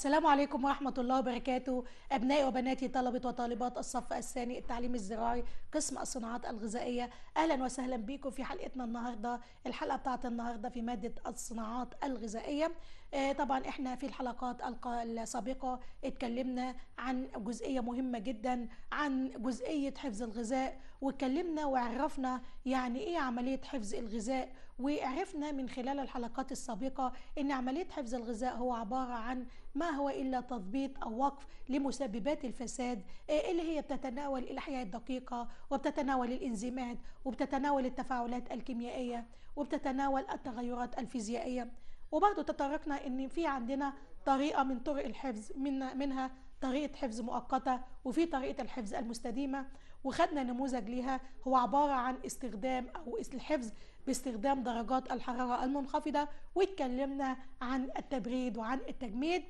السلام عليكم ورحمة الله وبركاته أبنائي وبناتي طلبة وطالبات الصف الثاني التعليم الزراعي قسم الصناعات الغذائية أهلا وسهلا بكم في حلقتنا النهاردة الحلقة بتاعت النهاردة في مادة الصناعات الغذائية آه، طبعا احنا في الحلقات الق- السابقة اتكلمنا عن جزئية مهمة جدا عن جزئية حفظ الغذاء واتكلمنا وعرفنا يعني ايه عملية حفظ الغذاء وعرفنا من خلال الحلقات السابقة ان عملية حفظ الغذاء هو عبارة عن ما هو الا تضبيط او وقف لمسببات الفساد آه، اللي هي بتتناول الاحياء الدقيقة وبتتناول الانزيمات وبتتناول التفاعلات الكيميائية وبتتناول التغيرات الفيزيائية وبرضه تطرقنا ان في عندنا طريقه من طرق الحفظ من منها طريقه حفظ مؤقته وفي طريقه الحفظ المستديمه وخدنا نموذج ليها هو عباره عن استخدام او الحفظ باستخدام درجات الحراره المنخفضه واتكلمنا عن التبريد وعن التجميد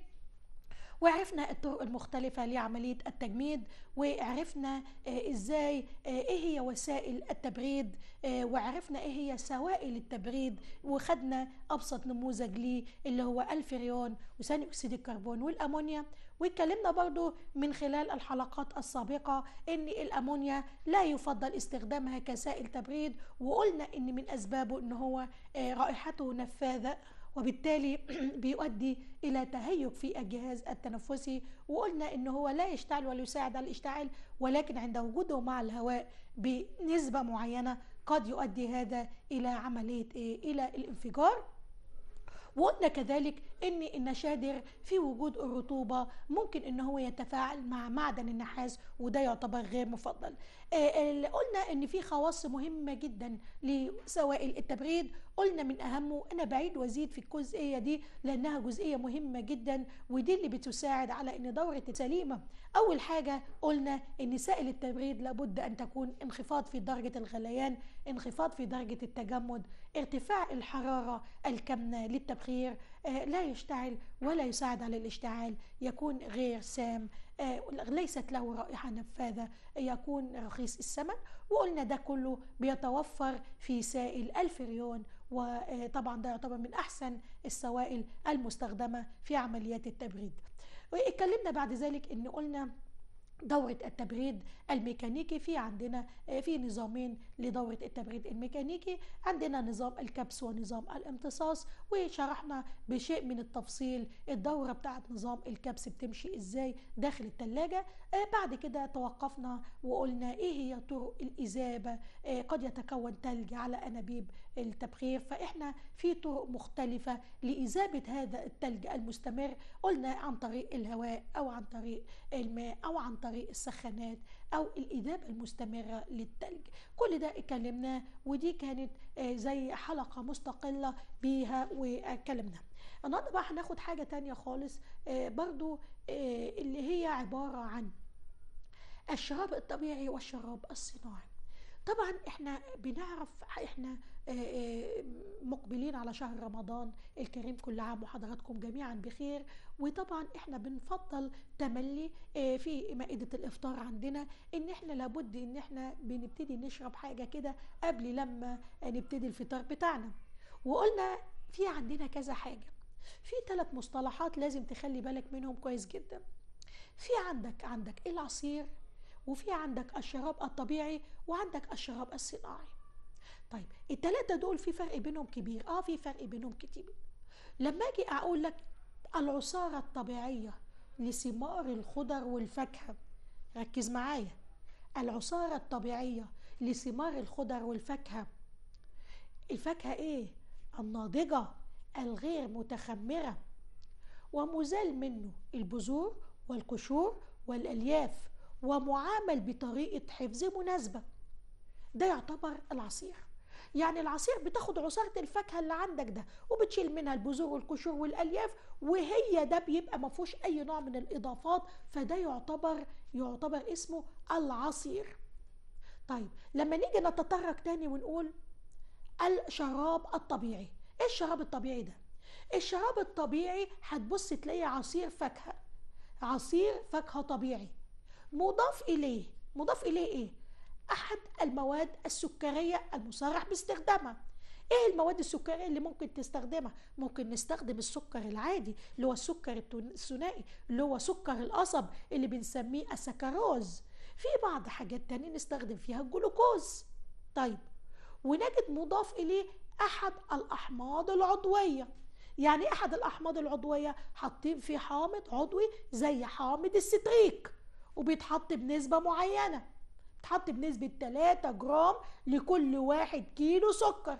وعرفنا الطرق المختلفة لعملية التجميد وعرفنا آه، ازاي آه، ايه هي وسائل التبريد آه، وعرفنا ايه هي سوائل التبريد وخدنا ابسط نموذج ليه اللي هو الفريون وثاني اكسيد الكربون والامونيا واتكلمنا برضو من خلال الحلقات السابقة ان الامونيا لا يفضل استخدامها كسائل تبريد وقلنا ان من اسبابه ان هو آه، رائحته نفاذة وبالتالي بيؤدي الى تهيج في الجهاز التنفسي وقلنا ان هو لا يشتعل ولا يساعد على الاشتعال ولكن عند وجوده مع الهواء بنسبه معينه قد يؤدي هذا الى عمليه ايه الى الانفجار وقلنا كذلك ان النشادر في وجود الرطوبه ممكن ان هو يتفاعل مع معدن النحاس وده يعتبر غير مفضل آه، اللي قلنا ان في خواص مهمه جدا لسوائل التبريد قلنا من اهمه انا بعيد وازيد في الجزئيه دي لانها جزئيه مهمه جدا ودي اللي بتساعد على ان دوره سليمه اول حاجه قلنا ان سائل التبريد لابد ان تكون انخفاض في درجه الغليان انخفاض في درجه التجمد ارتفاع الحراره الكامنه للتبخير آه، لا يشتعل ولا يساعد على الاشتعال يكون غير سام آه، ليست له رائحة نفاذة يكون رخيص الثمن وقلنا ده كله بيتوفر في سائل الفريون وطبعا ده يعتبر من أحسن السوائل المستخدمة في عمليات التبريد واتكلمنا بعد ذلك ان قلنا دورة التبريد الميكانيكي في عندنا آه، في نظامين لدورة التبريد الميكانيكي عندنا نظام الكبس ونظام الامتصاص وشرحنا بشيء من التفصيل الدورة بتاعت نظام الكبس بتمشي ازاي داخل التلاجة آه، بعد كده توقفنا وقلنا ايه هي طرق الإذابة آه، قد يتكون تلج على أنابيب التبخير فإحنا في طرق مختلفة لإذابة هذا التلج المستمر قلنا عن طريق الهواء أو عن طريق الماء أو عن طريق السخانات أو الإذابة المستمرة للتلج كل ده اتكلمناه ودي كانت آه، زي حلقة مستقلة بيها واتكلمنا النهارده بقى هناخد حاجة تانية خالص آه، برضو آه، اللي هي عبارة عن الشراب الطبيعي والشراب الصناعي طبعا احنا بنعرف احنا آه، آه، مقبلين على شهر رمضان الكريم كل عام وحضراتكم جميعا بخير وطبعا احنا بنفضل تملي آه، في مائدة الافطار عندنا ان احنا لابد ان احنا بنبتدي نشرب حاجة كده قبل لما نبتدي الفطار بتاعنا وقلنا في عندنا كذا حاجة في ثلاث مصطلحات لازم تخلي بالك منهم كويس جدا في عندك عندك العصير وفي عندك الشراب الطبيعي وعندك الشراب الصناعي طيب التلاتة دول في فرق بينهم كبير اه في فرق بينهم كتير لما اجي اقول لك العصارة الطبيعية لثمار الخضر والفاكهة ركز معايا العصارة الطبيعية لثمار الخضر والفاكهة الفاكهة ايه الناضجة الغير متخمرة ومزال منه البذور والقشور والألياف ومعامل بطريقة حفظ مناسبة ده يعتبر العصير يعني العصير بتاخد عصارة الفاكهة اللي عندك ده وبتشيل منها البذور والقشور والألياف وهي ده بيبقى ما فيهوش أي نوع من الإضافات فده يعتبر يعتبر اسمه العصير طيب لما نيجي نتطرق تاني ونقول الشراب الطبيعي ايه الشراب الطبيعي ده الشراب الطبيعي هتبص تلاقي عصير فاكهة عصير فاكهة طبيعي مضاف إليه مضاف إليه إيه؟ أحد المواد السكرية المصرح باستخدامها ايه المواد السكريه اللي ممكن تستخدمها ممكن نستخدم السكر العادي اللي هو السكر الثنائي اللي هو سكر القصب اللي بنسميه السكروز في بعض حاجات تانية نستخدم فيها الجلوكوز طيب ونجد مضاف اليه احد الاحماض العضويه يعني احد الاحماض العضويه حاطين فيه حامض عضوي زي حامض الستريك وبيتحط بنسبه معينه بيتحط بنسبه 3 جرام لكل واحد كيلو سكر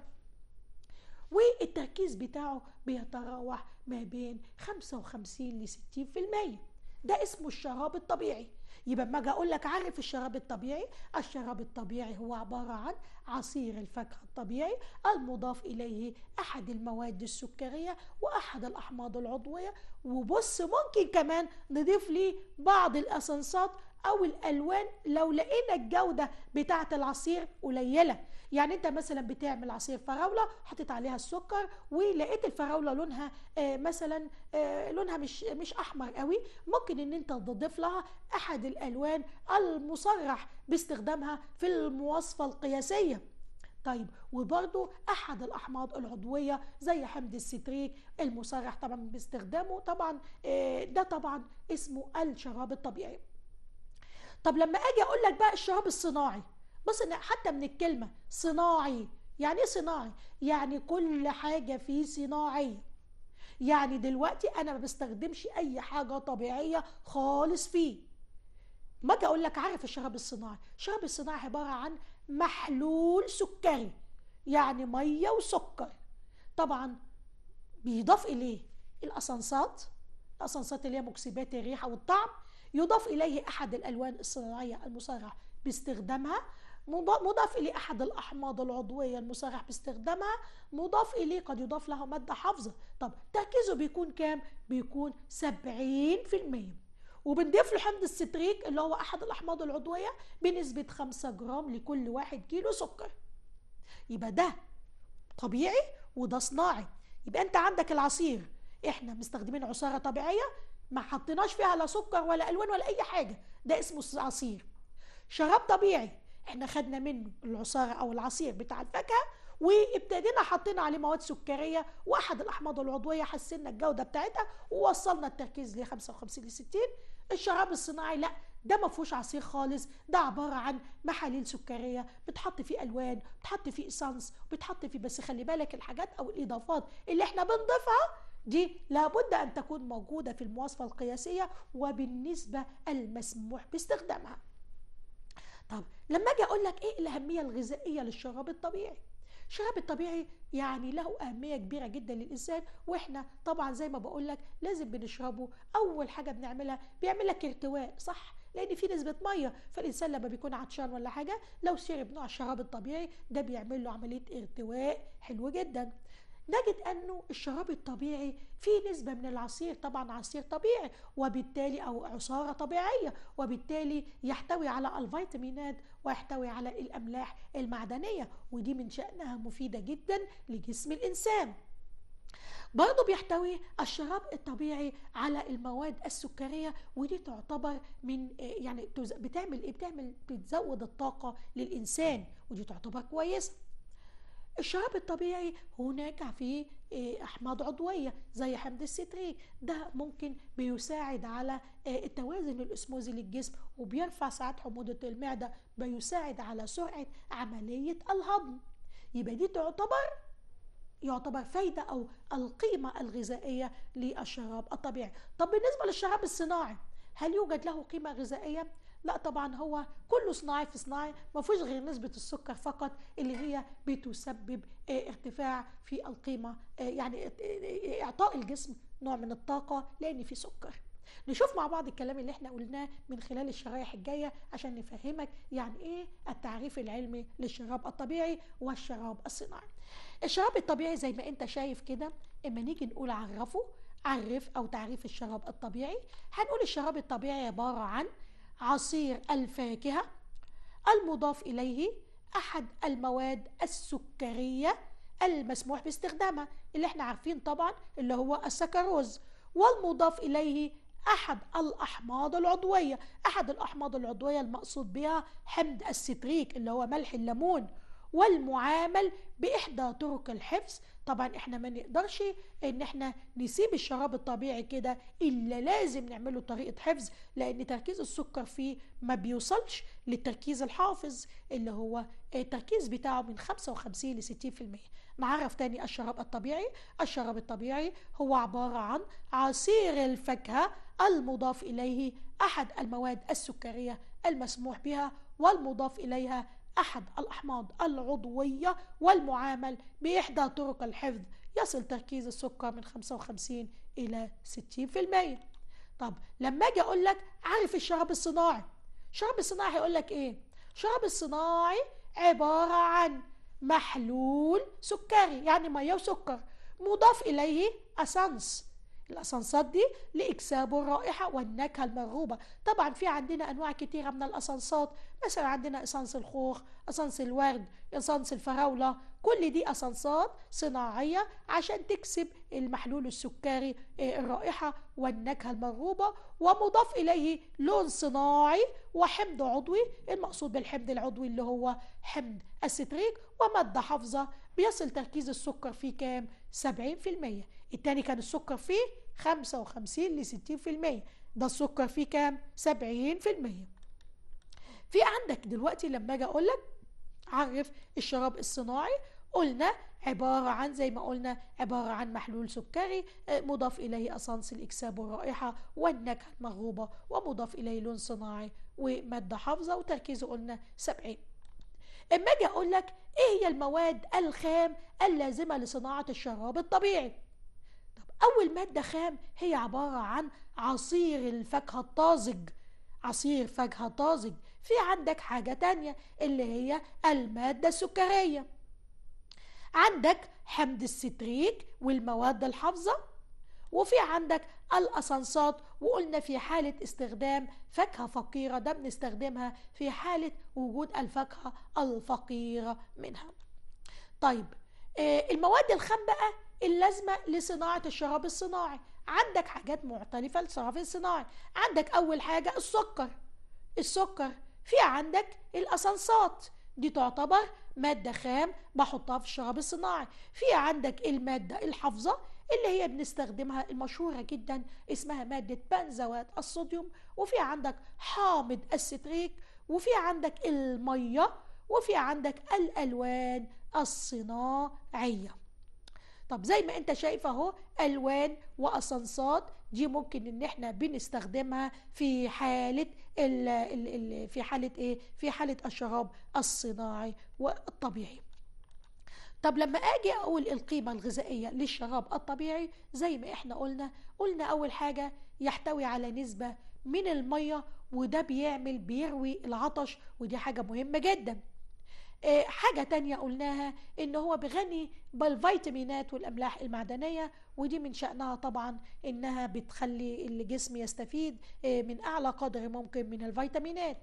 والتركيز بتاعه بيتراوح ما بين 55 ل 60% ده اسمه الشراب الطبيعي يبقى اما اجي اقول لك عرف الشراب الطبيعي الشراب الطبيعي هو عباره عن عصير الفاكهه الطبيعي المضاف اليه احد المواد السكريه واحد الاحماض العضويه وبص ممكن كمان نضيف ليه بعض الاسنسات او الالوان لو لقينا الجوده بتاعه العصير قليله يعني انت مثلا بتعمل عصير فراوله حطيت عليها السكر ولقيت الفراوله لونها آه مثلا آه لونها مش مش احمر قوي ممكن ان انت تضيف لها احد الالوان المصرح باستخدامها في المواصفه القياسيه طيب وبرضو احد الاحماض العضويه زي حمض الستريك المصرح طبعا باستخدامه طبعا آه ده طبعا اسمه الشراب الطبيعي طب لما اجي اقول لك بقى الشراب الصناعي بص ان حتى من الكلمه صناعي يعني ايه صناعي يعني كل حاجه فيه صناعيه يعني دلوقتي انا ما بستخدمش اي حاجه طبيعيه خالص فيه ما اجي اقول لك عارف الشراب الصناعي الشراب الصناعي عباره عن محلول سكري يعني ميه وسكر طبعا بيضاف اليه الاسانسات الاسانسات اللي هي مكسبات الريحه والطعم يضاف اليه احد الالوان الصناعيه المصرح باستخدامها مضاف إليه أحد الأحماض العضوية المصرح باستخدامها مضاف إليه قد يضاف له مادة حافظة طب تركيزه بيكون كام؟ بيكون 70% وبنضيف له حمض الستريك اللي هو أحد الأحماض العضوية بنسبة 5 جرام لكل واحد كيلو سكر يبقى ده طبيعي وده صناعي يبقى أنت عندك العصير إحنا مستخدمين عصارة طبيعية ما حطيناش فيها لا سكر ولا ألوان ولا أي حاجة ده اسمه عصير شراب طبيعي احنا خدنا منه العصارة او العصير بتاع الفاكهة وابتدينا حطينا عليه مواد سكريه واحد الاحماض العضويه حسنا الجوده بتاعتها ووصلنا التركيز ل 55 ل 60 الشراب الصناعي لا ده ما فيهوش عصير خالص ده عباره عن محاليل سكريه بتحط فيه الوان بتحط فيه اسانس بتحط فيه بس خلي بالك الحاجات او الاضافات اللي احنا بنضيفها دي لابد ان تكون موجوده في المواصفه القياسيه وبالنسبه المسموح باستخدامها طب لما اجي اقول لك ايه الاهميه الغذائيه للشراب الطبيعي الشراب الطبيعي يعني له أهمية كبيرة جدا للإنسان وإحنا طبعا زي ما بقول لك لازم بنشربه أول حاجة بنعملها بيعمل لك ارتواء صح لأن في نسبة مية فالإنسان لما بيكون عطشان ولا حاجة لو شرب نوع الشراب الطبيعي ده بيعمل له عملية ارتواء حلو جدا نجد أنه الشراب الطبيعي فيه نسبة من العصير طبعا عصير طبيعي وبالتالي أو عصارة طبيعية وبالتالي يحتوي على الفيتامينات ويحتوي على الأملاح المعدنية ودي من شأنها مفيدة جدا لجسم الإنسان برضه بيحتوي الشراب الطبيعي على المواد السكريه ودي تعتبر من يعني بتعمل ايه بتعمل بتزود الطاقه للانسان ودي تعتبر كويسه الشراب الطبيعي هناك فيه احماض عضويه زي حمض الستريك ده ممكن بيساعد على التوازن الاسموزي للجسم وبيرفع ساعات حموضه المعده بيساعد على سرعه عمليه الهضم يبقى دي تعتبر يعتبر فايدة أو القيمة الغذائية للشراب الطبيعي طب بالنسبة للشراب الصناعي هل يوجد له قيمة غذائية؟ لا طبعا هو كله صناعي في صناعي ما فيش غير نسبة السكر فقط اللي هي بتسبب ارتفاع في القيمة يعني إعطاء الجسم نوع من الطاقة لأن في سكر نشوف مع بعض الكلام اللي احنا قلناه من خلال الشرايح الجاية عشان نفهمك يعني ايه التعريف العلمي للشراب الطبيعي والشراب الصناعي الشراب الطبيعي زي ما انت شايف كده اما نيجي نقول عرفه عرف او تعريف الشراب الطبيعي هنقول الشراب الطبيعي عبارة عن عصير الفاكهة المضاف إليه أحد المواد السكرية المسموح باستخدامها اللي احنا عارفين طبعا اللي هو السكروز والمضاف إليه أحد الأحماض العضوية أحد الأحماض العضوية المقصود بها حمض الستريك اللي هو ملح الليمون والمعامل باحدى طرق الحفظ طبعا احنا ما نقدرش ان احنا نسيب الشراب الطبيعي كده الا لازم نعمله طريقه حفظ لان تركيز السكر فيه ما بيوصلش للتركيز الحافظ اللي هو التركيز بتاعه من 55 ل 60% نعرف تاني الشراب الطبيعي الشراب الطبيعي هو عبارة عن عصير الفاكهة المضاف إليه أحد المواد السكرية المسموح بها والمضاف إليها أحد الأحماض العضوية والمعامل بإحدى طرق الحفظ يصل تركيز السكر من 55 إلى 60% طب لما أجي أقول لك عارف الشراب الصناعي الشراب الصناعي هيقول لك إيه؟ الشراب الصناعي عبارة عن محلول سكري يعني مية وسكر مضاف إليه أسانس الأسانسات دي لإكساب الرائحة والنكهة المرغوبة طبعا في عندنا أنواع كتيرة من الأسانسات مثلا عندنا أسانس الخوخ أسانس الورد أسانس الفراولة كل دي أسانسات صناعية عشان تكسب المحلول السكري الرائحة والنكهة المرغوبة ومضاف إليه لون صناعي وحمض عضوي المقصود بالحمض العضوي اللي هو حمض الستريك ومادة حافظة بيصل تركيز السكر فيه كام 70% التاني كان السكر فيه 55 ل 60% ده السكر فيه كام 70% في عندك دلوقتي لما اجي اقول لك عرف الشراب الصناعي قلنا عبارة عن زي ما قلنا عبارة عن محلول سكري مضاف إليه أسانس الإكساب والرائحة والنكهة المرغوبة ومضاف إليه لون صناعي ومادة حافظة وتركيزه قلنا 70 اما اجي اقول لك ايه هي المواد الخام اللازمه لصناعه الشراب الطبيعي طب اول ماده خام هي عباره عن عصير الفاكهه الطازج عصير فاكهه طازج في عندك حاجه تانية اللي هي الماده السكريه عندك حمض الستريك والمواد الحافظه وفي عندك الأسانسات وقلنا في حالة استخدام فاكهة فقيرة ده بنستخدمها في حالة وجود الفاكهة الفقيرة منها طيب آه المواد الخام بقى اللازمة لصناعة الشراب الصناعي عندك حاجات مختلفة للشراب الصناعي عندك أول حاجة السكر السكر في عندك الأسانسات دي تعتبر مادة خام بحطها في الشراب الصناعي في عندك المادة الحافظة اللي هي بنستخدمها المشهورة جدا اسمها مادة بنزوات الصوديوم وفي عندك حامض الستريك وفي عندك المية وفي عندك الألوان الصناعية طب زي ما انت شايف اهو الوان واسانسات دي ممكن ان احنا بنستخدمها في حاله ال ال ال في حاله ايه في حاله الشراب الصناعي والطبيعي طب لما اجي اقول القيمه الغذائيه للشراب الطبيعي زي ما احنا قلنا قلنا اول حاجه يحتوي على نسبه من الميه وده بيعمل بيروي العطش ودي حاجه مهمه جدا آه، حاجة تانية قلناها إن هو بغني بالفيتامينات والأملاح المعدنية ودي من شأنها طبعا إنها بتخلي الجسم يستفيد آه، من أعلى قدر ممكن من الفيتامينات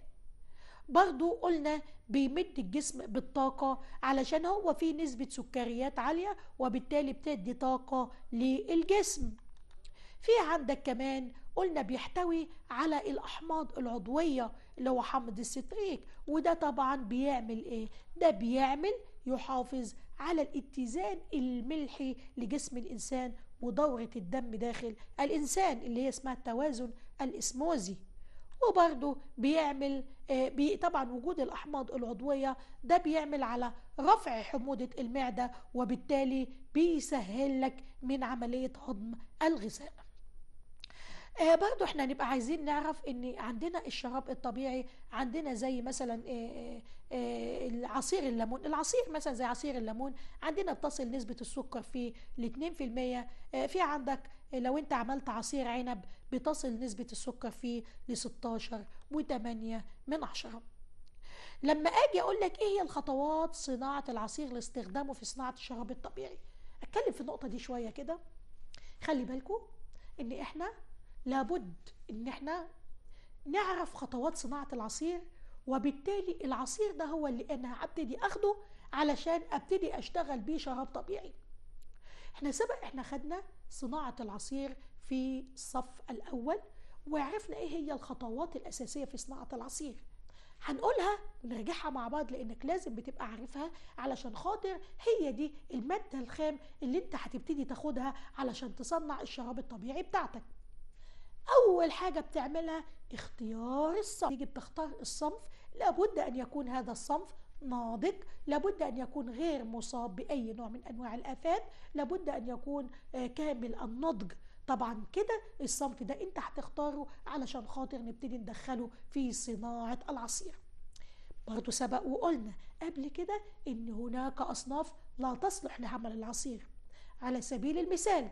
برضو قلنا بيمد الجسم بالطاقة علشان هو فيه نسبة سكريات عالية وبالتالي بتدي طاقة للجسم في عندك كمان قلنا بيحتوي على الأحماض العضوية اللي هو حمض الستريك وده طبعا بيعمل ايه ده بيعمل يحافظ على الاتزان الملحي لجسم الإنسان ودورة الدم داخل الإنسان اللي هي اسمها التوازن الإسموزي وبرضه بيعمل آه، بي طبعا وجود الأحماض العضوية ده بيعمل على رفع حموضة المعدة وبالتالي بيسهل لك من عملية هضم الغذاء آه برضو احنا نبقى عايزين نعرف ان عندنا الشراب الطبيعي عندنا زي مثلا آه آه العصير الليمون العصير مثلا زي عصير الليمون عندنا بتصل نسبة السكر فيه ل 2% آه في عندك لو انت عملت عصير عنب بتصل نسبة السكر فيه ل 16 و8 من عشرة لما اجي اقول لك ايه هي الخطوات صناعة العصير لاستخدامه في صناعة الشراب الطبيعي اتكلم في النقطة دي شوية كده خلي بالكم ان احنا لابد ان احنا نعرف خطوات صناعة العصير وبالتالي العصير ده هو اللي انا هبتدي اخده علشان ابتدي اشتغل بيه شراب طبيعي احنا سبق احنا خدنا صناعة العصير في الصف الاول وعرفنا ايه هي الخطوات الاساسية في صناعة العصير هنقولها ونراجعها مع بعض لانك لازم بتبقى عارفها علشان خاطر هي دي الماده الخام اللي انت هتبتدي تاخدها علشان تصنع الشراب الطبيعي بتاعتك اول حاجه بتعملها اختيار الصنف تيجي بتختار الصنف لابد ان يكون هذا الصنف ناضج لابد ان يكون غير مصاب باي نوع من انواع الافات لابد ان يكون آه، كامل النضج طبعا كده الصنف ده انت هتختاره علشان خاطر نبتدي ندخله في صناعه العصير برضو سبق وقلنا قبل كده ان هناك اصناف لا تصلح لعمل العصير على سبيل المثال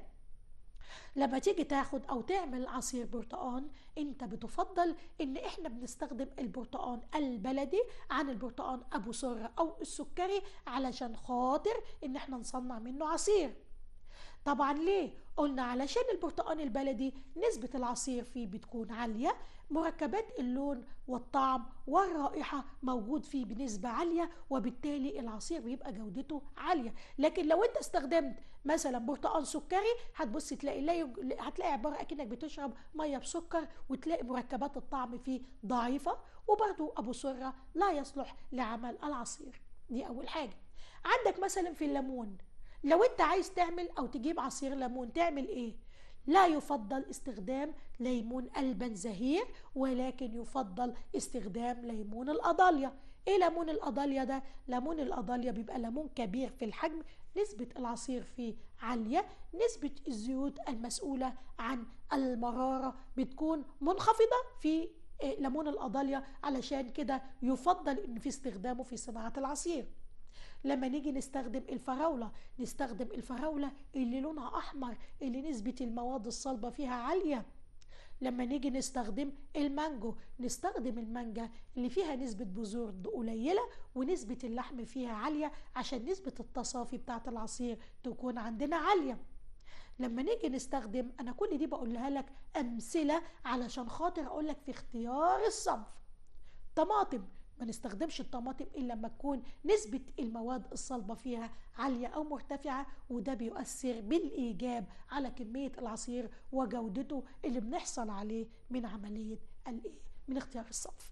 لما تيجي تاخد او تعمل عصير برتقان انت بتفضل ان احنا بنستخدم البرتقان البلدي عن البرتقان ابو سره او السكري علشان خاطر ان احنا نصنع منه عصير طبعا ليه قلنا علشان البرتقان البلدي نسبة العصير فيه بتكون عالية مركبات اللون والطعم والرائحة موجود فيه بنسبة عالية وبالتالي العصير بيبقى جودته عالية لكن لو انت استخدمت مثلا برتقان سكري هتبص تلاقي لا يج... هتلاقي عبارة اكنك بتشرب مية بسكر وتلاقي مركبات الطعم فيه ضعيفة وبرضو ابو سرة لا يصلح لعمل العصير دي اول حاجة عندك مثلا في الليمون لو انت عايز تعمل او تجيب عصير ليمون تعمل ايه لا يفضل استخدام ليمون البنزهير ولكن يفضل استخدام ليمون الأضاليا ايه ليمون الأضاليا ده ليمون الأضاليا بيبقى ليمون كبير في الحجم نسبة العصير فيه عالية نسبة الزيوت المسؤولة عن المرارة بتكون منخفضة في ليمون الأضاليا علشان كده يفضل ان في استخدامه في صناعة العصير لما نيجي نستخدم الفراولة نستخدم الفراولة اللي لونها أحمر اللي نسبة المواد الصلبة فيها عالية لما نيجي نستخدم المانجو نستخدم المانجا اللي فيها نسبة بذور قليلة ونسبة اللحم فيها عالية عشان نسبة التصافي بتاعة العصير تكون عندنا عالية لما نيجي نستخدم انا كل دي بقولها لك امثله علشان خاطر اقول لك في اختيار الصنف طماطم ما نستخدمش الطماطم الا لما تكون نسبه المواد الصلبه فيها عاليه او مرتفعه وده بيؤثر بالايجاب على كميه العصير وجودته اللي بنحصل عليه من عمليه الايه من اختيار الصنف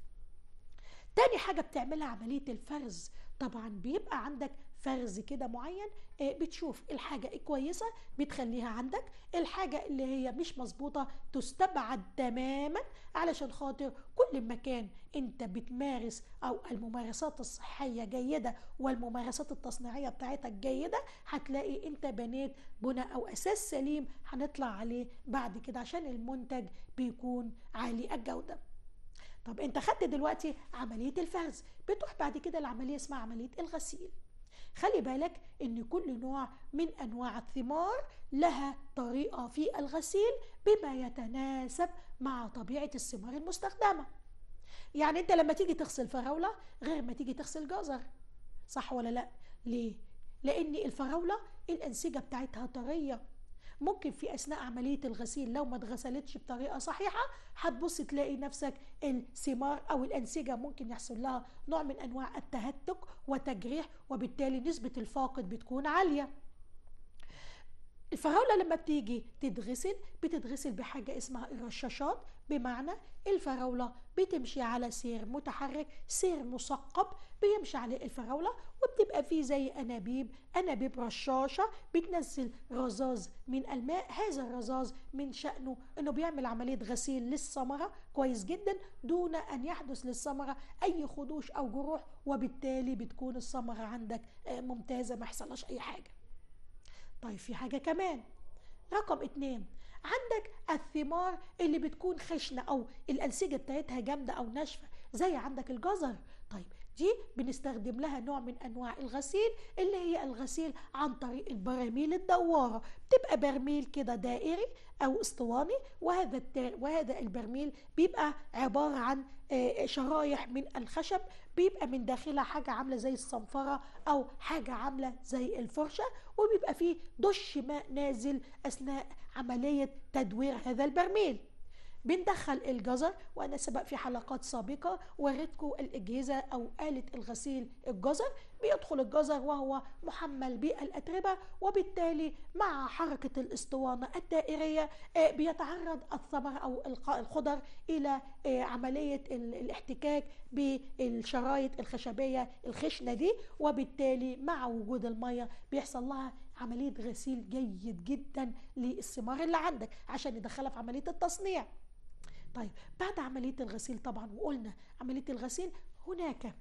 تاني حاجه بتعملها عمليه الفرز طبعا بيبقى عندك فرز كده معين بتشوف الحاجة الكويسة بتخليها عندك الحاجة اللي هي مش مظبوطة تستبعد تماما علشان خاطر كل مكان انت بتمارس او الممارسات الصحية جيدة والممارسات التصنيعية بتاعتك جيدة هتلاقي انت بنيت بناء او اساس سليم هنطلع عليه بعد كده عشان المنتج بيكون عالي الجودة طب انت خدت دلوقتي عملية الفرز بتروح بعد كده لعملية اسمها عملية الغسيل خلي بالك ان كل نوع من انواع الثمار لها طريقه في الغسيل بما يتناسب مع طبيعه الثمار المستخدمه يعني انت لما تيجي تغسل فراوله غير ما تيجي تغسل جزر صح ولا لا ليه لان الفراوله الانسجه بتاعتها طريه ممكن في اثناء عمليه الغسيل لو ما اتغسلتش بطريقه صحيحه هتبص تلاقي نفسك الثمار او الانسجه ممكن يحصل لها نوع من انواع التهتك وتجريح وبالتالي نسبه الفاقد بتكون عاليه الفراولة لما بتيجي تتغسل بتتغسل بحاجة اسمها الرشاشات بمعنى الفراولة بتمشي على سير متحرك سير مثقب بيمشي عليه الفراولة وبتبقى فيه زي أنابيب أنابيب رشاشة بتنزل رذاذ من الماء هذا الرذاذ من شأنه أنه بيعمل عملية غسيل للثمرة كويس جدا دون أن يحدث للثمرة أي خدوش أو جروح وبالتالي بتكون الثمرة عندك ممتازة ما يحصلهاش أي حاجة طيب في حاجة كمان رقم اتنين عندك الثمار اللي بتكون خشنة أو الأنسجة بتاعتها جامدة أو ناشفة زي عندك الجزر طيب دي بنستخدم لها نوع من انواع الغسيل اللي هي الغسيل عن طريق البراميل الدواره بتبقى برميل كده دائري او اسطواني وهذا وهذا البرميل بيبقى عباره عن شرايح من الخشب بيبقى من داخلها حاجه عامله زي الصنفره او حاجه عامله زي الفرشه وبيبقى فيه دش ماء نازل اثناء عمليه تدوير هذا البرميل بندخل الجزر وانا سبق في حلقات سابقه وريتكم الاجهزه او اله الغسيل الجزر بيدخل الجزر وهو محمل بالأتربة وبالتالي مع حركة الاسطوانة الدائرية آه، بيتعرض الثمر أو الخضر إلى آه، عملية الاحتكاك بالشرايط الخشبية الخشنة دي وبالتالي مع وجود المية بيحصل لها عملية غسيل جيد جدا للثمار اللي عندك عشان يدخلها في عملية التصنيع طيب بعد عملية الغسيل طبعا وقلنا عملية الغسيل هناك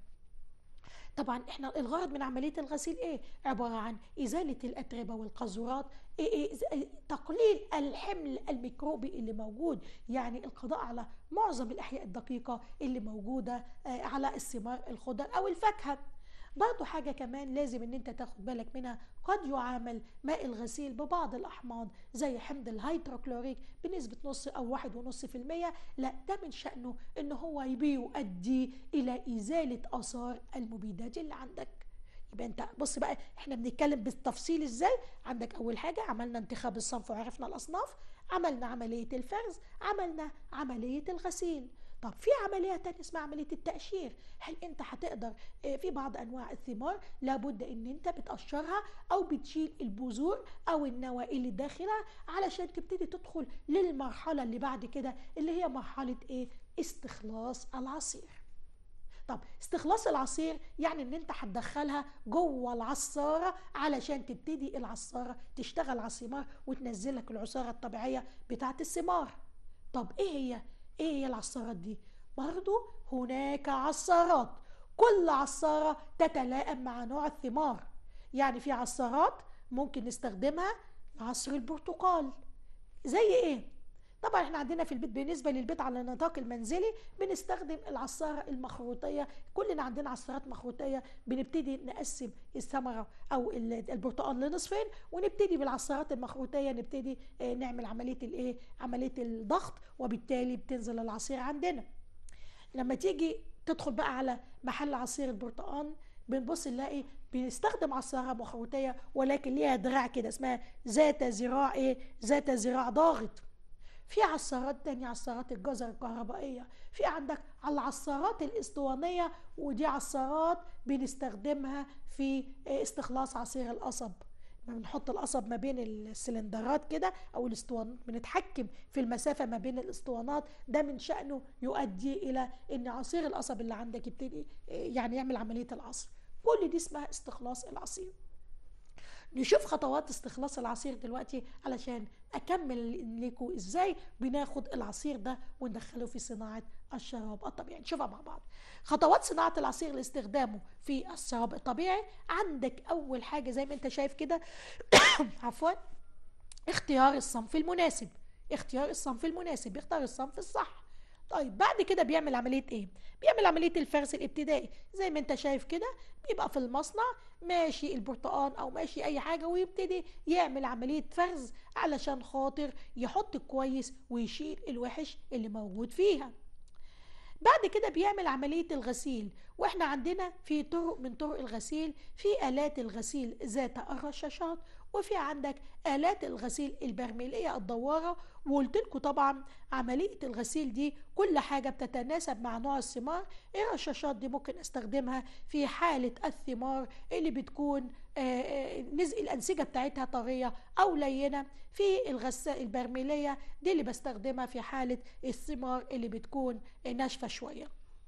طبعا احنا الغرض من عمليه الغسيل ايه عباره عن ازاله الاتربه والقاذورات إيه إيه, إيه تقليل الحمل الميكروبي اللي موجود يعني القضاء على معظم الاحياء الدقيقه اللي موجوده آه، على الثمار الخضر او الفاكهه برضو حاجة كمان لازم ان انت تاخد بالك منها قد يعامل ماء الغسيل ببعض الاحماض زي حمض الهيدروكلوريك بنسبة نص او واحد ونص في المية لا ده من شأنه ان هو بيؤدي الى ازالة اثار المبيدات اللي عندك يبقى انت بص بقى احنا بنتكلم بالتفصيل ازاي عندك اول حاجة عملنا انتخاب الصنف وعرفنا الاصناف عملنا عملية الفرز عملنا عملية الغسيل طب في عمليه تانية اسمها عمليه التقشير هل انت هتقدر آه، في بعض انواع الثمار لابد ان انت بتقشرها او بتشيل البذور او النوى اللي داخلها علشان تبتدي تدخل للمرحله اللي بعد كده اللي هي مرحله ايه استخلاص العصير طب استخلاص العصير يعني ان انت هتدخلها جوه العصاره علشان تبتدي العصاره تشتغل على الثمار وتنزلك العصاره الطبيعيه بتاعت الثمار طب ايه هي ايه هي العصارات دي برضو هناك عصارات كل عصارة تتلائم مع نوع الثمار يعني في عصارات ممكن نستخدمها عصر البرتقال زي ايه طبعا احنا عندنا في البيت بالنسبه للبيت على النطاق المنزلي بنستخدم العصاره المخروطيه كلنا عندنا عصارات مخروطيه بنبتدي نقسم الثمره او البرتقال لنصفين ونبتدي بالعصارات المخروطيه نبتدي آه، نعمل عمليه الايه عمليه الضغط وبالتالي بتنزل العصير عندنا لما تيجي تدخل بقى على محل عصير البرتقال بنبص نلاقي بنستخدم عصاره مخروطيه ولكن ليها دراع كده اسمها ذات ذراع ايه ذات ذراع ضاغط في عصارات تانية عصارات الجزر الكهربائية في عندك العصارات الاسطوانية ودي عصارات بنستخدمها في استخلاص عصير القصب بنحط القصب ما بين السلندرات كده او الاسطوانات بنتحكم في المسافه ما بين الاسطوانات ده من شانه يؤدي الى ان عصير القصب اللي عندك يبتدي يعني يعمل عمليه العصر كل دي اسمها استخلاص العصير نشوف خطوات استخلاص العصير دلوقتي علشان اكمل لكم ازاي بناخد العصير ده وندخله في صناعه الشراب الطبيعي نشوفها مع بعض خطوات صناعه العصير لاستخدامه في الشراب الطبيعي عندك اول حاجه زي ما انت شايف كده عفوا اختيار الصنف المناسب اختيار الصنف المناسب يختار الصنف الصح طيب بعد كده بيعمل عمليه ايه بيعمل عمليه الفرز الابتدائي زي ما انت شايف كده بيبقى في المصنع ماشي البرتقان او ماشي اي حاجه ويبتدي يعمل عمليه فرز علشان خاطر يحط كويس ويشيل الوحش اللي موجود فيها بعد كده بيعمل عملية الغسيل واحنا عندنا في طرق من طرق الغسيل في آلات الغسيل ذات الرشاشات وفي عندك آلات الغسيل البرميلية الدوارة وقلت لكم طبعا عملية الغسيل دي كل حاجة بتتناسب مع نوع الثمار الرشاشات دي ممكن استخدمها في حالة الثمار اللي بتكون آه، آه، نزق الأنسجة بتاعتها طرية أو لينة في الغسالة البرميلية دي اللي بستخدمها في حالة الثمار اللي بتكون ناشفة شوية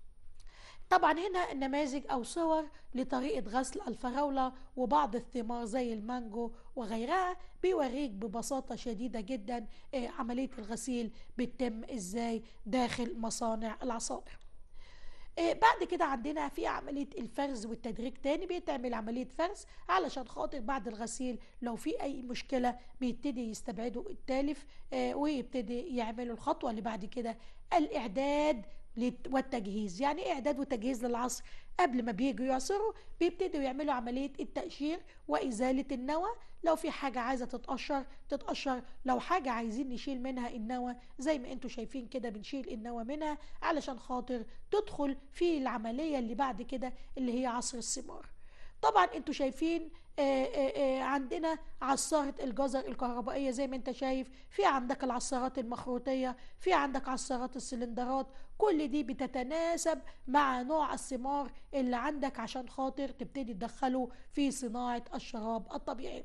طبعا هنا نماذج أو صور لطريقة غسل الفراولة وبعض الثمار زي المانجو وغيرها بيوريك ببساطة شديدة جدا آه، عملية الغسيل بتتم ازاي داخل مصانع العصائر آه، بعد كده عندنا في عملية الفرز والتدريج تاني بيتعمل عملية فرز علشان خاطر بعد الغسيل لو في أي مشكلة بيبتدي يستبعدوا التالف آه، ويبتدي يعملوا الخطوة اللي بعد كده الإعداد والتجهيز يعني ايه اعداد وتجهيز للعصر قبل ما بييجوا يعصروا بيبتدوا يعملوا عمليه التقشير وازاله النوى لو في حاجه عايزه تتقشر تتقشر لو حاجه عايزين نشيل منها النوى زي ما انتم شايفين كده بنشيل النوى منها علشان خاطر تدخل في العمليه اللي بعد كده اللي هي عصر الثمار طبعا انتوا شايفين آه، آه، آه، عندنا عصارة الجزر الكهربائية زي ما انت شايف في عندك العصارات المخروطية في عندك عصارات السلندرات كل دي بتتناسب مع نوع الثمار اللي عندك عشان خاطر تبتدي تدخله في صناعة الشراب الطبيعي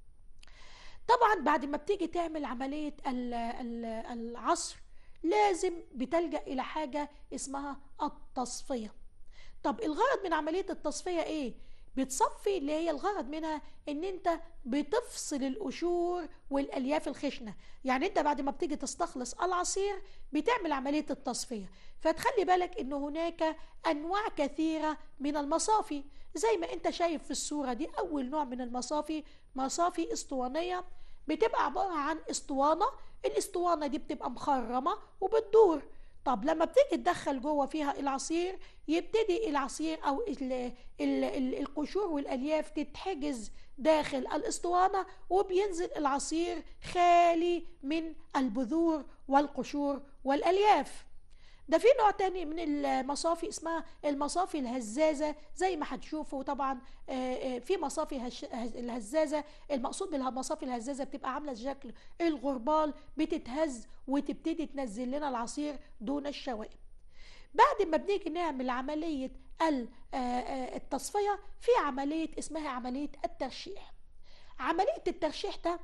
طبعا بعد ما بتيجي تعمل عملية ال- ال- العصر لازم بتلجأ إلى حاجة اسمها التصفية طب الغرض من عملية التصفية ايه؟ بتصفي اللي هي الغرض منها ان انت بتفصل القشور والالياف الخشنه يعني انت بعد ما بتيجي تستخلص العصير بتعمل عمليه التصفيه فتخلي بالك ان هناك انواع كثيره من المصافي زي ما انت شايف في الصوره دي اول نوع من المصافي مصافي اسطوانيه بتبقى عباره عن اسطوانه الاسطوانه دي بتبقى مخرمه وبتدور طب لما بتيجي تدخل جوه فيها العصير يبتدي العصير او ال ال ال القشور والالياف تتحجز داخل الاسطوانه وبينزل العصير خالي من البذور والقشور والالياف ده في نوع تاني من المصافي اسمها المصافي الهزازة زي ما هتشوفوا طبعا آه، آه، في مصافي هش- هز- الهزازة المقصود بالمصافي الهزازة بتبقى عاملة شكل الغربال بتتهز وتبتدي تنزل لنا العصير دون الشوائب بعد ما بنيجي نعمل عملية ال- آه، آه، التصفية في عملية اسمها عملية الترشيح عملية الترشيح ده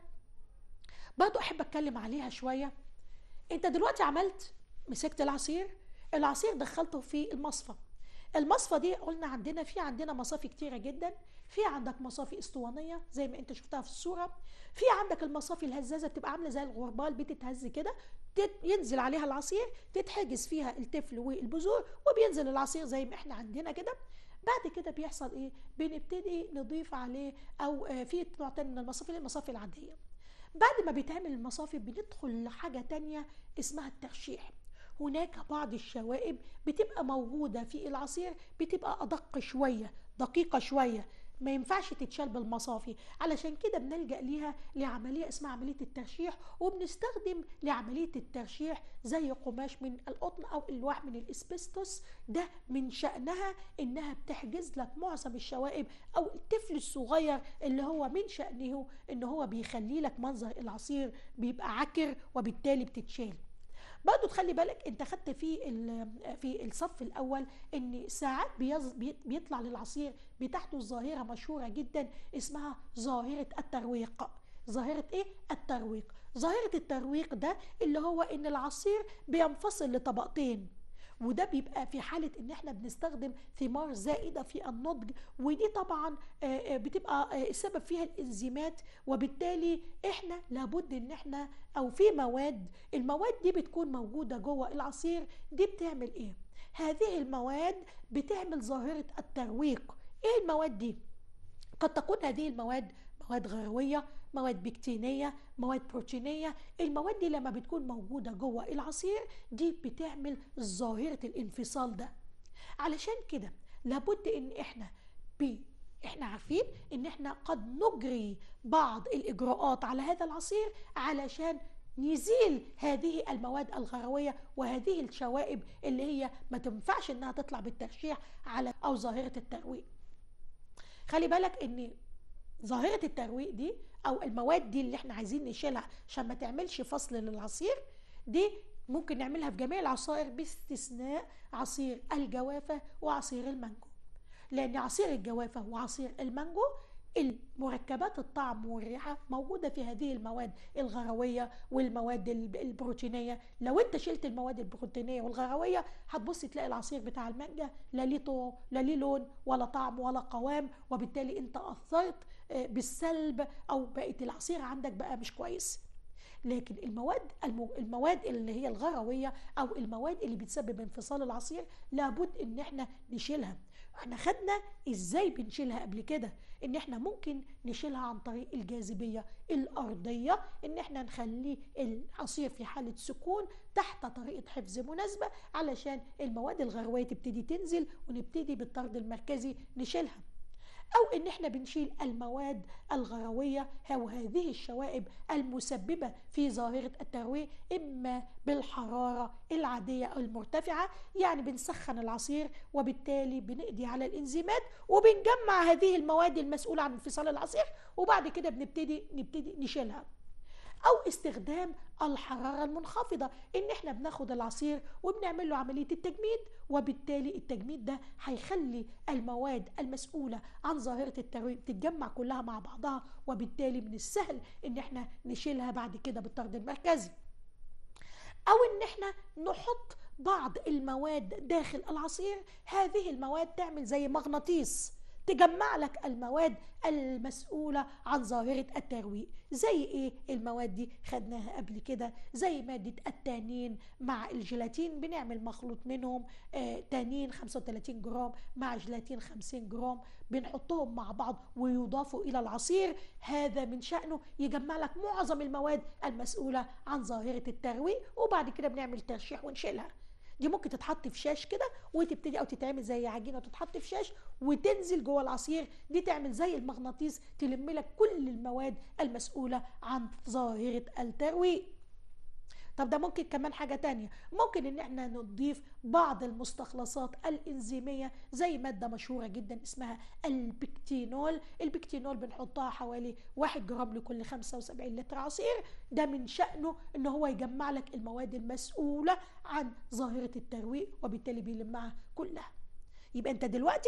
برضو أحب أتكلم عليها شوية انت دلوقتي عملت مسكت العصير العصير دخلته في المصفى المصفى دي قلنا عندنا في عندنا مصافي كتيره جدا في عندك مصافي اسطوانيه زي ما انت شفتها في الصوره في عندك المصافي الهزازه بتبقى عامله زي الغربال بتتهز كده تت- ينزل عليها العصير تتحجز فيها التفل والبذور وبينزل العصير زي ما احنا عندنا كده بعد كده بيحصل ايه بنبتدي نضيف عليه او آه، في نوع تاني من المصافي اللي هي المصافي العاديه بعد ما بيتعمل المصافي بندخل لحاجة تانية اسمها الترشيح هناك بعض الشوائب بتبقى موجودة في العصير بتبقى أدق شوية دقيقة شوية ما ينفعش تتشال بالمصافي علشان كده بنلجأ ليها لعملية اسمها عملية الترشيح وبنستخدم لعملية الترشيح زي قماش من القطن أو ألواح من الإسبستوس ده من شأنها إنها بتحجز لك معظم الشوائب أو الطفل الصغير اللي هو من شأنه إن هو بيخلي لك منظر العصير بيبقى عكر وبالتالي بتتشال برضه تخلي بالك انت خدت في ال- في الصف الاول ان ساعات بيز- بي- بيطلع للعصير بتاعته ظاهره مشهوره جدا اسمها ظاهره الترويق ظاهره ايه الترويق ظاهره الترويق ده اللي هو ان العصير بينفصل لطبقتين وده بيبقى في حالة ان احنا بنستخدم ثمار زائدة في النضج ودي طبعا آه، آه، بتبقى آه، السبب فيها الانزيمات وبالتالي احنا لابد ان احنا او في مواد المواد دي بتكون موجودة جوه العصير دي بتعمل ايه هذه المواد بتعمل ظاهرة الترويق ايه المواد دي قد تكون هذه المواد مواد غروية مواد بكتينية مواد بروتينية المواد دي لما بتكون موجودة جوه العصير دي بتعمل ظاهرة الانفصال ده علشان كده لابد ان احنا ب احنا عارفين ان احنا قد نجري بعض الاجراءات على هذا العصير علشان نزيل هذه المواد الغروية وهذه الشوائب اللي هي ما تنفعش انها تطلع بالترشيح على او ظاهرة الترويق خلي بالك ان ظاهرة الترويق دي او المواد دي اللي احنا عايزين نشيلها عشان ما تعملش فصل للعصير دي ممكن نعملها في جميع العصائر باستثناء عصير الجوافة وعصير المانجو لان عصير الجوافة وعصير المانجو المركبات الطعم والريحة موجودة في هذه المواد الغروية والمواد الب- البروتينية لو انت شلت المواد البروتينية والغروية هتبص تلاقي العصير بتاع المانجا لا ليه طعم لا ليه لون ولا طعم ولا قوام وبالتالي انت أثرت آه، بالسلب او بقت العصير عندك بقى مش كويس لكن المواد الم- المواد اللي هي الغرويه او المواد اللي بتسبب انفصال العصير لابد ان احنا نشيلها احنا خدنا ازاي بنشيلها قبل كده ان احنا ممكن نشيلها عن طريق الجاذبيه الارضيه ان احنا نخلي العصير في حاله سكون تحت طريقه حفظ مناسبه علشان المواد الغرويه تبتدي تنزل ونبتدي بالطرد المركزي نشيلها او ان احنا بنشيل المواد الغرويه او هذه الشوائب المسببه في ظاهره الترويه اما بالحراره العاديه او المرتفعه يعني بنسخن العصير وبالتالي بنقضي على الانزيمات وبنجمع هذه المواد المسؤوله عن انفصال العصير وبعد كده بنبتدي نبتدي نشيلها او استخدام الحراره المنخفضه ان احنا بناخد العصير وبنعمل له عمليه التجميد وبالتالي التجميد ده هيخلي المواد المسؤوله عن ظاهره الترويج تتجمع كلها مع بعضها وبالتالي من السهل ان احنا نشيلها بعد كده بالطرد المركزي او ان احنا نحط بعض المواد داخل العصير هذه المواد تعمل زي مغناطيس تجمع لك المواد المسؤولة عن ظاهرة الترويق زي ايه المواد دي خدناها قبل كده زي مادة التانين مع الجيلاتين بنعمل مخلوط منهم آه تانين 35 جرام مع جيلاتين 50 جرام بنحطهم مع بعض ويضافوا إلى العصير هذا من شأنه يجمع لك معظم المواد المسؤولة عن ظاهرة الترويق وبعد كده بنعمل ترشيح ونشيلها دي ممكن تتحط في شاش كده وتبتدي او تتعمل زي عجينه وتتحط في شاش وتنزل جوه العصير دي تعمل زي المغناطيس تلم لك كل المواد المسؤوله عن ظاهره الترويق طب ده ممكن كمان حاجة تانية ممكن ان احنا نضيف بعض المستخلصات الانزيمية زي مادة مشهورة جدا اسمها البكتينول البكتينول بنحطها حوالي 1 جرام لكل 75 لتر عصير ده من شأنه ان هو يجمع لك المواد المسؤولة عن ظاهرة الترويق وبالتالي بيلمها كلها يبقى انت دلوقتي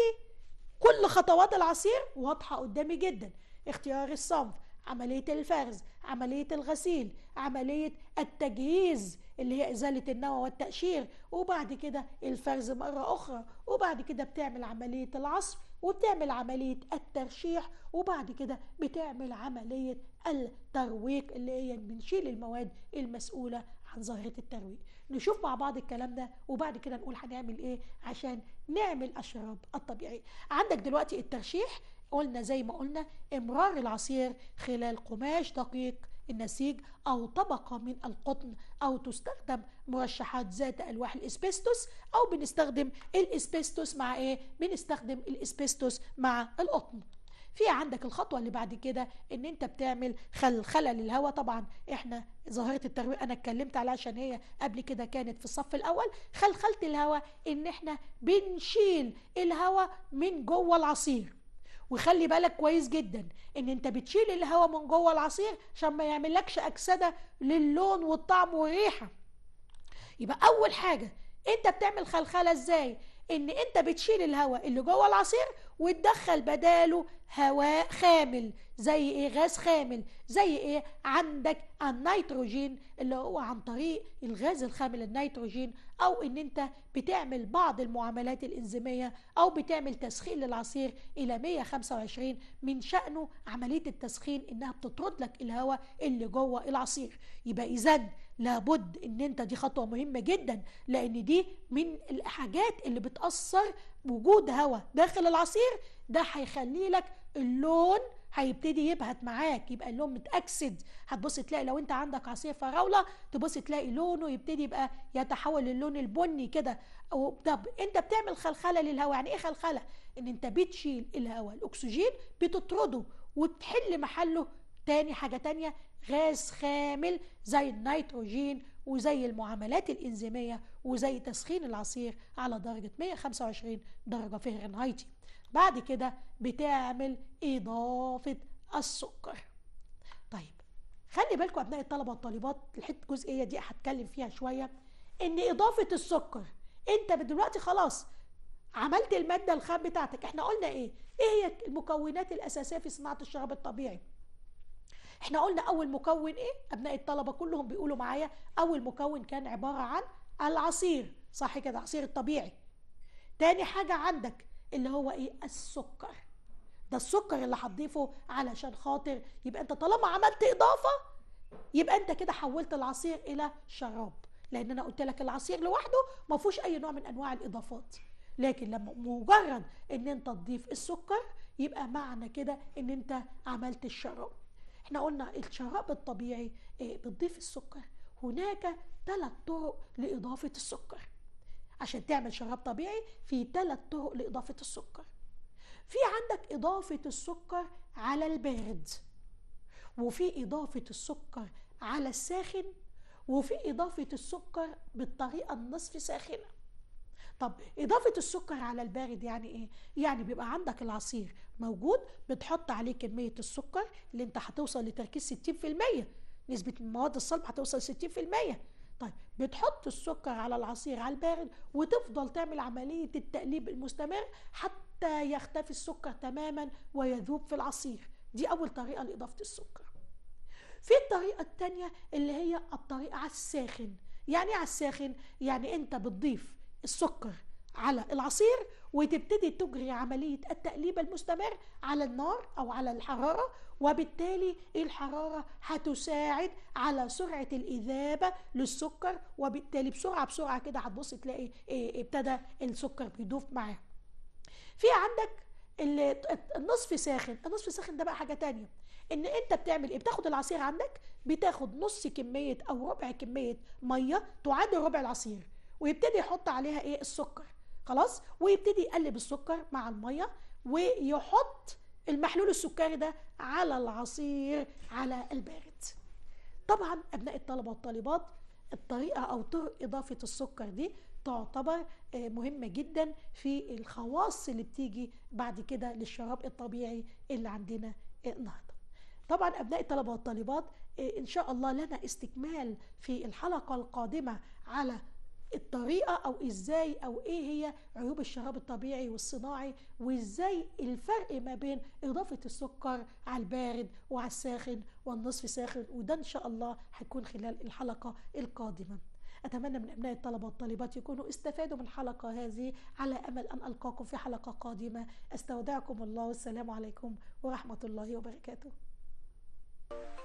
كل خطوات العصير واضحة قدامي جدا اختيار الصنف عملية الفرز عملية الغسيل عملية التجهيز اللي هي إزالة النوى والتقشير وبعد كده الفرز مرة أخرى وبعد كده بتعمل عملية العصر وبتعمل عملية الترشيح وبعد كده بتعمل عملية الترويق اللي هي بنشيل المواد المسؤولة عن ظاهرة الترويق نشوف مع بعض الكلام ده وبعد كده نقول هنعمل ايه عشان نعمل الشراب الطبيعي عندك دلوقتي الترشيح قلنا زي ما قلنا امرار العصير خلال قماش دقيق النسيج او طبقه من القطن او تستخدم مرشحات ذات الواح الاسبستوس او بنستخدم الاسبستوس مع ايه بنستخدم الاسبستوس مع القطن في عندك الخطوه اللي بعد كده ان انت بتعمل خلخله للهواء طبعا احنا ظاهره الترويق انا اتكلمت عليها عشان هي قبل كده كانت في الصف الاول خلخله الهواء ان احنا بنشيل الهواء من جوه العصير وخلي بالك كويس جدا ان انت بتشيل الهواء من جوه العصير عشان ما يعملكش اكسده للون والطعم والريحه يبقى اول حاجه انت بتعمل خلخله ازاي ان انت بتشيل الهواء اللي جوه العصير وتدخل بداله هواء خامل زي ايه غاز خامل زي ايه عندك النيتروجين اللي هو عن طريق الغاز الخامل النيتروجين او ان انت بتعمل بعض المعاملات الانزيميه او بتعمل تسخين للعصير الى 125 من شانه عمليه التسخين انها بتطرد لك الهواء اللي جوه العصير يبقى اذا لابد ان انت دي خطوه مهمه جدا لان دي من الحاجات اللي بتاثر وجود هواء داخل العصير ده هيخلي لك اللون هيبتدي يبهت معاك يبقى اللون متأكسد هتبص تلاقي لو انت عندك عصير فراولة تبص تلاقي لونه يبتدي يبقى يتحول للون البني كده طب انت بتعمل خلخلة للهواء يعني ايه خلخلة ان انت بتشيل الهواء الاكسجين بتطرده وتحل محله تاني حاجة تانية غاز خامل زي النيتروجين وزي المعاملات الإنزيمية وزي تسخين العصير على درجة 125 درجة فهرنهايتي بعد كده بتعمل إضافة السكر طيب خلي بالكم أبناء الطلبة والطالبات الحتة الجزئية دي هتكلم فيها شوية إن إضافة السكر أنت دلوقتي خلاص عملت المادة الخام بتاعتك احنا قلنا ايه ايه هي المكونات الأساسية في صناعة الشراب الطبيعي احنا قلنا اول مكون ايه ابناء الطلبه كلهم بيقولوا معايا اول مكون كان عباره عن العصير صح كده العصير الطبيعي تاني حاجه عندك اللي هو ايه السكر ده السكر اللي هتضيفه علشان خاطر يبقى انت طالما عملت اضافه يبقى انت كده حولت العصير الى شراب لان انا قلت لك العصير لوحده ما فيهوش اي نوع من انواع الاضافات لكن لما مجرد ان انت تضيف السكر يبقى معنى كده ان انت عملت الشراب احنا قلنا الشراب الطبيعي اه بتضيف السكر هناك ثلاث طرق لإضافة السكر عشان تعمل شراب طبيعي في ثلاث طرق لإضافة السكر في عندك إضافة السكر على البارد وفي إضافة السكر على الساخن وفي إضافة السكر بالطريقة النصف ساخنة طب إضافة السكر على البارد يعني إيه؟ يعني بيبقى عندك العصير موجود بتحط عليه كمية السكر اللي أنت هتوصل لتركيز 60% نسبة المواد الصلب هتوصل 60% طيب بتحط السكر على العصير على البارد وتفضل تعمل عملية التقليب المستمر حتى يختفي السكر تماما ويذوب في العصير دي أول طريقة لإضافة السكر في الطريقة التانية اللي هي الطريقة على الساخن يعني على الساخن يعني انت بتضيف السكر على العصير وتبتدي تجري عملية التقليب المستمر على النار أو على الحرارة وبالتالي الحرارة هتساعد على سرعة الإذابة للسكر وبالتالي بسرعة بسرعة كده هتبص تلاقي إيه ابتدى السكر بيدوب معاه في عندك النصف ساخن النصف ساخن ده بقى حاجة تانية ان انت بتعمل ايه بتاخد العصير عندك بتاخد نص كمية او ربع كمية مية تعادل ربع العصير ويبتدي يحط عليها ايه السكر خلاص ويبتدي يقلب السكر مع المية ويحط المحلول السكري ده على العصير على البارد طبعا ابناء الطلبه والطالبات الطريقه او طرق اضافه السكر دي تعتبر مهمة جدا في الخواص اللي بتيجي بعد كده للشراب الطبيعي اللي عندنا النهارده طبعا ابناء الطلبه والطالبات ان شاء الله لنا استكمال في الحلقه القادمه على الطريقه او ازاي او ايه هي عيوب الشراب الطبيعي والصناعي وازاي الفرق ما بين اضافه السكر على البارد وعلى الساخن والنصف ساخن وده ان شاء الله هيكون خلال الحلقه القادمه أتمنى من أبناء الطلبة والطالبات يكونوا استفادوا من الحلقة هذه على أمل أن ألقاكم في حلقة قادمة أستودعكم الله والسلام عليكم ورحمة الله وبركاته